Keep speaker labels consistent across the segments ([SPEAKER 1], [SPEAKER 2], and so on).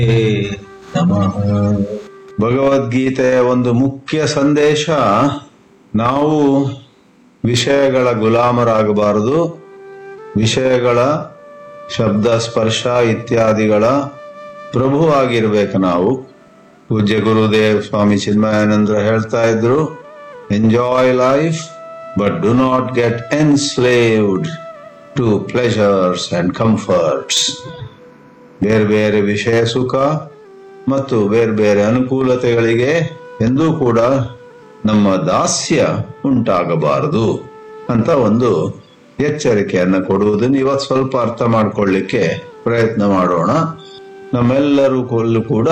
[SPEAKER 1] ನಮಃ ಭಗವದ್ಗೀತೆಯ ಒಂದು ಮುಖ್ಯ ಸಂದೇಶ ನಾವು ವಿಷಯಗಳ ಗುಲಾಮರಾಗಬಾರದು ವಿಷಯಗಳ ಶಬ್ದ ಸ್ಪರ್ಶ ಇತ್ಯಾದಿಗಳ ಪ್ರಭು ಆಗಿರ್ಬೇಕು ನಾವು ಪೂಜ್ಯ ಗುರುದೇವ್ ಸ್ವಾಮಿ ಚಿನ್ಮಯಾನಂದ್ರ ಹೇಳ್ತಾ ಇದ್ರು enjoy life but do not get enslaved to pleasures and comforts ಬೇರೆ ಬೇರೆ ವಿಷಯ ಸುಖ ಮತ್ತು ಬೇರೆ ಬೇರೆ ಅನುಕೂಲತೆಗಳಿಗೆ ಎಂದೂ ಕೂಡ ನಮ್ಮ ದಾಸ್ಯ ಉಂಟಾಗಬಾರದು ಅಂತ ಒಂದು ಎಚ್ಚರಿಕೆಯನ್ನು ಕೊಡುವುದನ್ನು ಇವತ್ತು ಸ್ವಲ್ಪ ಅರ್ಥ ಮಾಡ್ಕೊಳ್ಳಿಕ್ಕೆ ಪ್ರಯತ್ನ ಮಾಡೋಣ ನಮ್ಮೆಲ್ಲರೂ ಕೊಲ್ಲು ಕೂಡ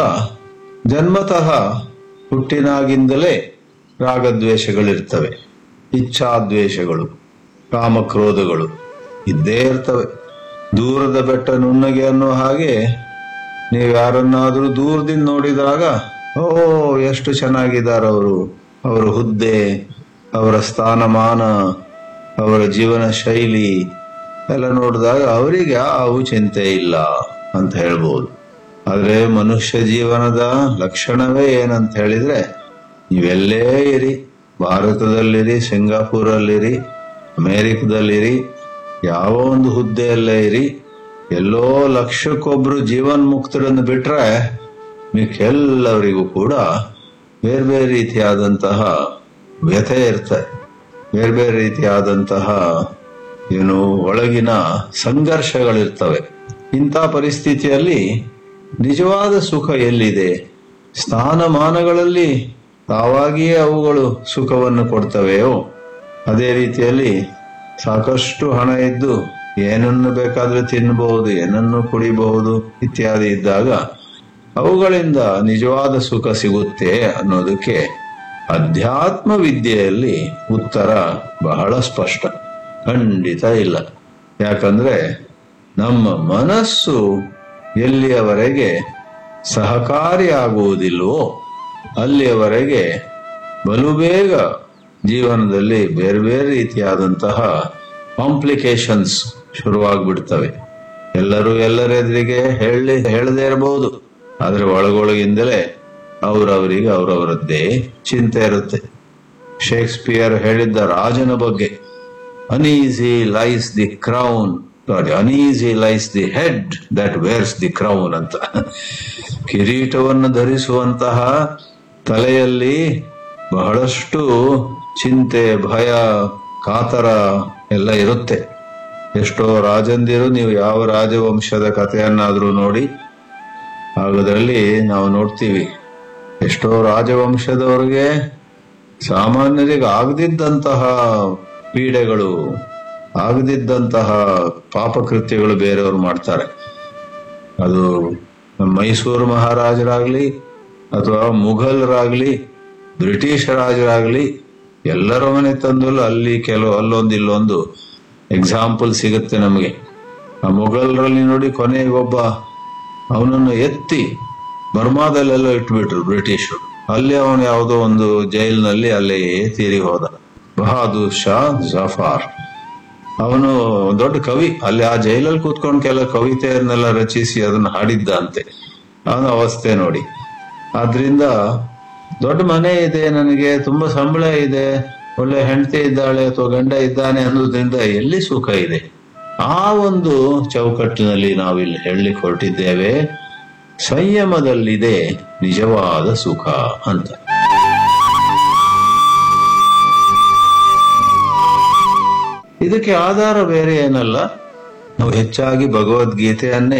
[SPEAKER 1] ಜನ್ಮತಃ ಹುಟ್ಟಿನಾಗಿಂದಲೇ ರಾಗದ್ವೇಷಗಳಿರ್ತವೆ ಇಚ್ಛಾದ್ವೇಷಗಳು ಕಾಮಕ್ರೋಧಗಳು ಇದ್ದೇ ಇರ್ತವೆ ದೂರದ ಬೆಟ್ಟ ನುಣ್ಣಗೆ ಅನ್ನೋ ಹಾಗೆ ನೀವು ಯಾರನ್ನಾದ್ರೂ ದೂರದಿಂದ ನೋಡಿದಾಗ ಓ ಎಷ್ಟು ಚೆನ್ನಾಗಿದ್ದಾರೆ ಅವರು ಅವರ ಹುದ್ದೆ ಅವರ ಸ್ಥಾನಮಾನ ಅವರ ಜೀವನ ಶೈಲಿ ಎಲ್ಲ ನೋಡಿದಾಗ ಅವರಿಗೆ ಯಾವ ಚಿಂತೆ ಇಲ್ಲ ಅಂತ ಹೇಳ್ಬೋದು ಆದ್ರೆ ಮನುಷ್ಯ ಜೀವನದ ಲಕ್ಷಣವೇ ಏನಂತ ಹೇಳಿದ್ರೆ ನೀವೆಲ್ಲೇ ಇರಿ ಭಾರತದಲ್ಲಿರಿ ಸಿಂಗಾಪುರಲ್ಲಿರಿ ಅಮೇರಿಕದಲ್ಲಿರಿ ಯಾವ ಒಂದು ಹುದ್ದೆಯಲ್ಲೇ ಇರಿ ಎಲ್ಲೋ ಲಕ್ಷಕ್ಕೊಬ್ರು ಜೀವನ್ಮುಕ್ತರನ್ನು ಬಿಟ್ರೆ ಮಿಕ್ಕೆಲ್ಲರಿಗೂ ಕೂಡ ಬೇರೆ ಬೇರೆ ರೀತಿಯಾದಂತಹ ವ್ಯಥೆ ಇರ್ತದೆ ಬೇರೆ ಬೇರೆ ರೀತಿಯಾದಂತಹ ಏನು ಒಳಗಿನ ಸಂಘರ್ಷಗಳಿರ್ತವೆ ಇಂಥ ಪರಿಸ್ಥಿತಿಯಲ್ಲಿ ನಿಜವಾದ ಸುಖ ಎಲ್ಲಿದೆ ಸ್ಥಾನಮಾನಗಳಲ್ಲಿ ತಾವಾಗಿಯೇ ಅವುಗಳು ಸುಖವನ್ನು ಕೊಡ್ತವೆಯೋ ಅದೇ ರೀತಿಯಲ್ಲಿ ಸಾಕಷ್ಟು ಹಣ ಇದ್ದು ಏನನ್ನು ಬೇಕಾದ್ರೆ ತಿನ್ನಬಹುದು ಏನನ್ನು ಕುಡಿಬಹುದು ಇತ್ಯಾದಿ ಇದ್ದಾಗ ಅವುಗಳಿಂದ ನಿಜವಾದ ಸುಖ ಸಿಗುತ್ತೆ ಅನ್ನೋದಕ್ಕೆ ಅಧ್ಯಾತ್ಮ ವಿದ್ಯೆಯಲ್ಲಿ ಉತ್ತರ ಬಹಳ ಸ್ಪಷ್ಟ ಖಂಡಿತ ಇಲ್ಲ ಯಾಕಂದ್ರೆ ನಮ್ಮ ಮನಸ್ಸು ಎಲ್ಲಿಯವರೆಗೆ ಸಹಕಾರಿಯಾಗುವುದಿಲ್ವೋ ಅಲ್ಲಿಯವರೆಗೆ ಬಲು ಬೇಗ ಜೀವನದಲ್ಲಿ ಬೇರೆ ಬೇರೆ ರೀತಿಯಾದಂತಹ ಕಾಂಪ್ಲಿಕೇಶನ್ಸ್ ಶುರುವಾಗ್ಬಿಡ್ತವೆ ಎಲ್ಲರೂ ಎಲ್ಲರೆದುರಿಗೆ ಹೇಳಿ ಹೇಳದೇ ಇರಬಹುದು ಆದ್ರೆ ಒಳಗೊಳಗಿಂದಲೇ ಅವರವರಿಗೆ ಅವರವರದ್ದೇ ಚಿಂತೆ ಇರುತ್ತೆ ಶೇಕ್ಸ್ಪಿಯರ್ ಹೇಳಿದ್ದ ರಾಜನ ಬಗ್ಗೆ uneasy lies the crown sorry uneasy lies the head that wears the crown ಅಂತ ಕಿರೀಟವನ್ನು ಧರಿಸುವಂತಹ ತಲೆಯಲ್ಲಿ ಬಹಳಷ್ಟು ಚಿಂತೆ ಭಯ ಕಾತರ ಎಲ್ಲ ಇರುತ್ತೆ ಎಷ್ಟೋ ರಾಜಂದಿರು ನೀವು ಯಾವ ರಾಜವಂಶದ ಕಥೆಯನ್ನಾದ್ರೂ ನೋಡಿ ಅದರಲ್ಲಿ ನಾವು ನೋಡ್ತೀವಿ ಎಷ್ಟೋ ರಾಜವಂಶದವರಿಗೆ ಸಾಮಾನ್ಯರಿಗೆ ಆಗದಿದ್ದಂತಹ ಪೀಡೆಗಳು ಆಗದಿದ್ದಂತಹ ಪಾಪಕೃತ್ಯಗಳು ಬೇರೆಯವರು ಮಾಡ್ತಾರೆ ಅದು ಮೈಸೂರು ಮಹಾರಾಜರಾಗ್ಲಿ ಅಥವಾ ಮುಘಲರಾಗ್ಲಿ ಬ್ರಿಟಿಷ್ ರಾಜರಾಗ್ಲಿ ಎಲ್ಲರ ಮನೆ ತಂದು ಅಲ್ಲಿ ಕೆಲವು ಅಲ್ಲೊಂದು ಇಲ್ಲೊಂದು ಎಕ್ಸಾಂಪಲ್ ಸಿಗುತ್ತೆ ನಮಗೆ ಆ ಮೊಘಲರಲ್ಲಿ ನೋಡಿ ಕೊನೆಗೊಬ್ಬ ಅವನನ್ನು ಎತ್ತಿ ಬರ್ಮಾದಲ್ಲೆಲ್ಲ ಇಟ್ಬಿಟ್ರು ಬ್ರಿಟಿಷರು ಅಲ್ಲಿ ಅವನು ಯಾವುದೋ ಒಂದು ಜೈಲಿನಲ್ಲಿ ಅಲ್ಲಿ ತೀರಿ ಹೋದ ಬಹಾದೂರ್ ಶಾ ಜಫಾರ್ ಅವನು ದೊಡ್ಡ ಕವಿ ಅಲ್ಲಿ ಆ ಜೈಲಲ್ಲಿ ಕೂತ್ಕೊಂಡು ಕೆಲ ಕವಿತೆಯನ್ನೆಲ್ಲ ರಚಿಸಿ ಅದನ್ನ ಹಾಡಿದ್ದ ಅಂತೆ ಅವನ ಅವಸ್ಥೆ ನೋಡಿ ಆದ್ರಿಂದ ದೊಡ್ಡ ಮನೆ ಇದೆ ನನಗೆ ತುಂಬಾ ಸಂಬಳ ಇದೆ ಒಳ್ಳೆ ಹೆಂಡತಿ ಇದ್ದಾಳೆ ಅಥವಾ ಗಂಡ ಇದ್ದಾನೆ ಅನ್ನೋದ್ರಿಂದ ಎಲ್ಲಿ ಸುಖ ಇದೆ ಆ ಒಂದು ಚೌಕಟ್ಟಿನಲ್ಲಿ ನಾವಿಲ್ಲಿ ಹೇಳಲಿಕ್ಕೆ ಹೊರಟಿದ್ದೇವೆ ಸಂಯಮದಲ್ಲಿದೆ ನಿಜವಾದ ಸುಖ ಅಂತ ಇದಕ್ಕೆ ಆಧಾರ ಬೇರೆ ಏನಲ್ಲ ನಾವು ಹೆಚ್ಚಾಗಿ ಭಗವದ್ಗೀತೆಯನ್ನೇ